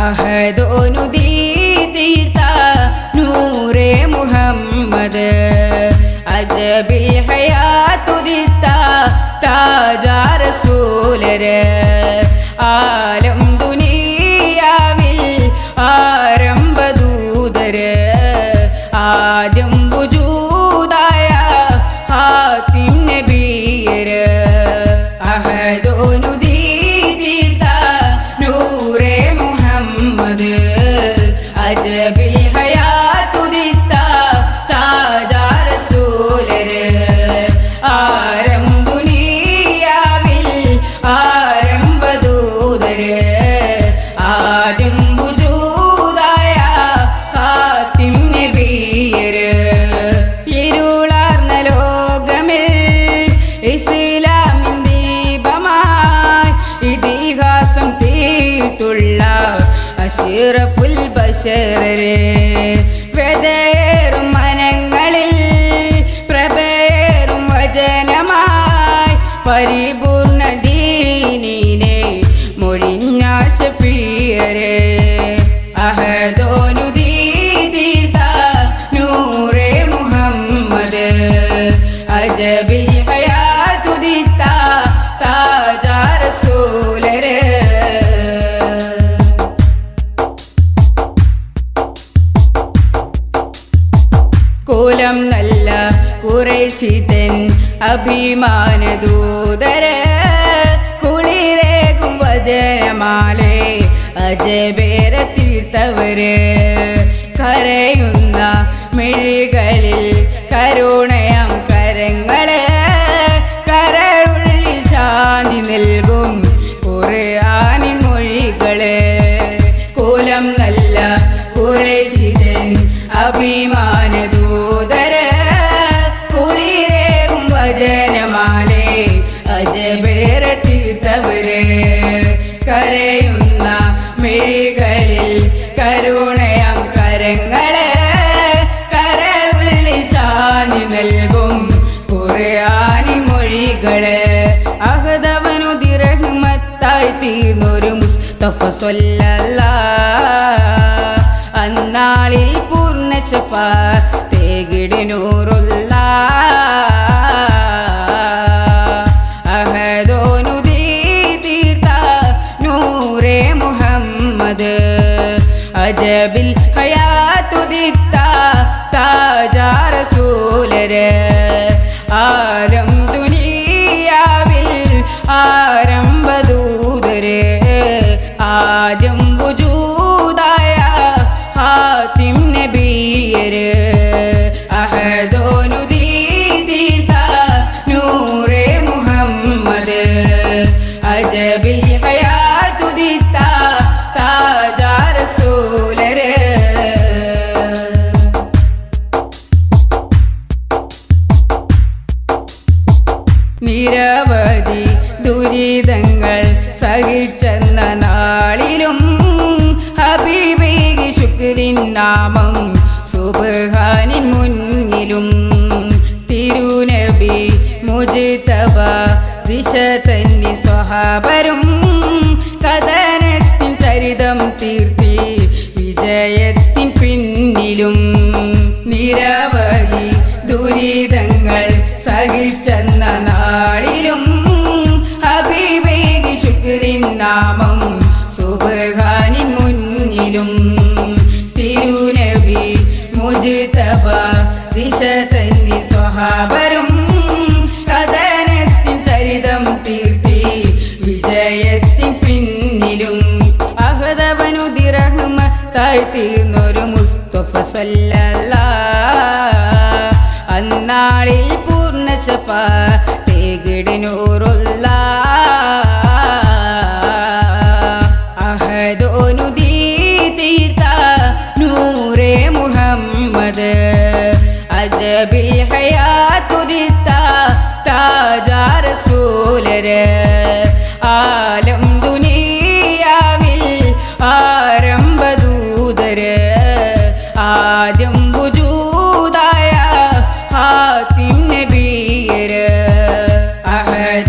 അഹദോനുദീ തീർത്ത നൂറേ മുഹമ്മദ് അജബിൽ ഹയാത്തുദിത്ത താജാ റസൂലര് ആലം ദുനിയാവിൽ ആരംഭദൂതര് ആദ്യം വജൂദായ ഹാത്തിം നബിയര് അഹദോനുദീ തീർത്ത നൂറേ മുഹമ്മദ് അജബിൽ ഹയാത്തുദിത്ത താജാ റസൂലര് ആരം ദുനിയാവിൽ ആരംഭദൂതര് ആദ്യം വജൂദായ ഹാത്തിം നബിയര് ഇരുളാർന്ന ലോകമിൽ ഇസ്ലാമിൻ ദീപമായി ഇതിഹാസം തീർത്തുള്ള അഷിറഫുൽ ബഷറരെ വെതയേറും മനങ്ങളിൽ പ്രഭയേറും വചനമായി പരിപൂർണ ദീനിനെ മൊഴിഞ്ഞ ഷഫീയരെ അഹദോനുദീ തീർത്ത നൂറേ മുഹമ്മദ് അജബിൽ ഹയാതുദിത്ത താജാ റസൂലര് കോലം നല്ല കുറേശിതൻ അഭിമാനദൂതര് കുളിരേകും വചനമാലെ അജബേര തീർത്തവര് കരയുന്ന മിഴികളിൽ കരുണയം കരങ്ങള് കരളുള്ളിൽ ശാന്തി നൽകും ഖുർആനിൻ മൊഴികള് കോലം നല്ല കുറേശിതൻ അഭിമാനദൂതര് കുളിരേകും വചനമാലെ അജബേര തീർത്തവര് കരയുന്ന മിഴികളിൽ കരുണയം കരങ്ങള് കരളുള്ളിൽ ശാന്തി നൽകും ഖുർആനി മൊഴികള് അഹദവനുദിറഹ്മത്തായി തീർന്നൊരു മുസ്തഫ സ്വല്ലല്ലാ അന്നാളിൽ പൂർണ്ണ ശഫ തേകിടിനൂറുള്ള അഹദോനുദീ തീർത്ത നൂറേ മുഹമ്മദ് അജബിൽ ഹയാത്തുദിത്ത താജാ റസൂലര് ആരം ദുനിയാവിൽ ആരംഭദൂതര് ആദ്യം വജൂദായ ഹാത്തിം നബിയര് അഹദോനുദീ തീർത്ത നൂറേ മുഹമ്മദ് അജബിൽ ഹയാതുദിത്ത താജാ റസൂലര് നിരവധി ദുരിതങ്ങൾ സഹിച്ചെന്ന നാളിലും ഹബീബേകി ശുക്രിൻ നാമം സുബഹാനിൻ മുന്നിലും തിരുനബി മുജിതബ ദിശ തന്നി സ്വഹാബരും കഥനത്തിൻ ചരിതം തീർത്തി വിജയത്തിൻ പിന്നിലും നിരവധി ദുരിതങ്ങൾ സഹിച്ചെന്ന നാളിലും ഹബീബേകി ശുക്രിൻ നാമം സുബഹാനിൻ മുന്നിലും തിരുനബി മുജിതബ ദിശ തന്നി സ്വഹാബരും കഥനത്തിൻ ചരിതം തീർത്തി വിജയത്തിൻ പിന്നിലും അഹദവനുദിറഹ്മ തായി തീർന്നൊരു മുസ്തഫ സല്ലല്ലാ അന്നാളിൽ പൂർണ്ണ ശഫ തേകിടിനൂറുള്ള അഹദോനുദീ തീർത്ത നൂറേ മുഹമ്മദ് അജബിൽ ഹയാത്തുദിത്ത താജാ റസൂലര് ആലം ദുനിയാവിൽ ആരംഭദൂതര് ആദ്യം വജൂദായ ഹാത്തിം നബിയര്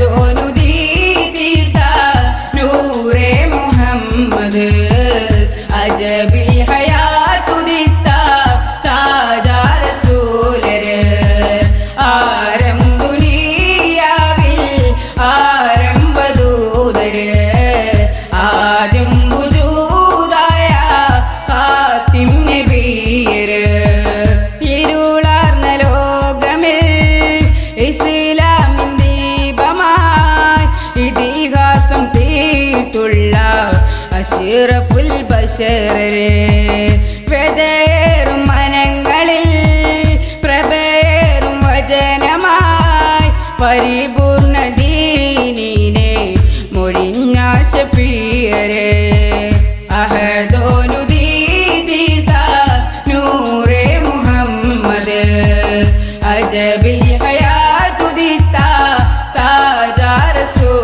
അഹദോനുദീ തീർത്ത നൂറേ മുഹമ്മദ് അഷറഫുൽ ബഷറേ വെതയേറും മനങ്ങളിൽ പ്രഭയേറും വചനമായി പരിപൂർണ ദീനിനെ മൊഴിഞ്ഞ ഷഫീയരെ അഹദോനു ദീദിത നൂറെ മുഹമ്മദ് അജബിൽ ഹയാതുദിത്ത താജ റസൂൽ